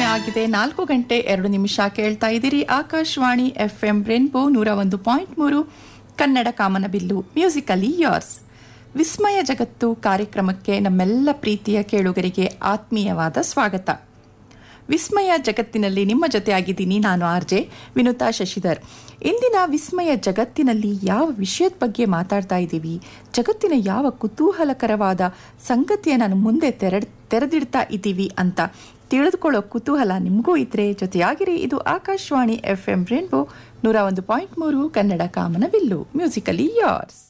ಆಗಿದೆ ನಾಲ್ಕು ಗಂಟೆ ಎರಡು ನಿಮಿಷ ಕೇಳ್ತಾ ಇದ್ದೀರಿ ಆಕಾಶವಾಣಿ ಎಫ್ ಎಂ ರೆನ್ಬೋ ನೂರ ಒಂದು ಪಾಯಿಂಟ್ ಮೂರು ಕನ್ನಡ ಕಾಮನಬಿಲ್ಲು ಮ್ಯೂಸಿಕಲಿ ಯೋರ್ಸ್ ವಿಸ್ಮಯ ಜಗತ್ತು ಕಾರ್ಯಕ್ರಮಕ್ಕೆ ನಮ್ಮೆಲ್ಲ ಪ್ರೀತಿಯ ಕೇಳುಗರಿಗೆ ಆತ್ಮೀಯವಾದ ಸ್ವಾಗತ ವಿಸ್ಮಯ ಜಗತ್ತಿನಲ್ಲಿ ನಿಮ್ಮ ಜೊತೆ ಆಗಿದ್ದೀನಿ ನಾನು ಆರ್ ಜೆ ವಿನುತಾ ಶಶಿಧರ್ ಇಂದಿನ ವಿಸ್ಮಯ ಜಗತ್ತಿನಲ್ಲಿ ಯಾವ ವಿಷಯದ ಬಗ್ಗೆ ಮಾತಾಡ್ತಾ ಇದ್ದೀವಿ ಜಗತ್ತಿನ ಯಾವ ಕುತೂಹಲಕರವಾದ ಸಂಗತಿಯನ್ನು ಮುಂದೆ ತೆರೆ ತೆರೆದಿಡ್ತಾ ಇದ್ದೀವಿ ಅಂತ ತಿಳಿದುಕೊಳ್ಳೋ ಕುತೂಹಲ ನಿಮಗೂ ಇದ್ರೆ ಜೊತೆಯಾಗಿರಿ ಇದು ಆಕಾಶವಾಣಿ ಎಫ್ ಎಂ ರೇನ್ಬೋ ನೂರ ಒಂದು ಪಾಯಿಂಟ್ ಮೂರು ಕನ್ನಡ ಕಾಮನಬಿಲ್ಲು ಮ್ಯೂಸಿಕಲಿ ಯಾರ್ಸ್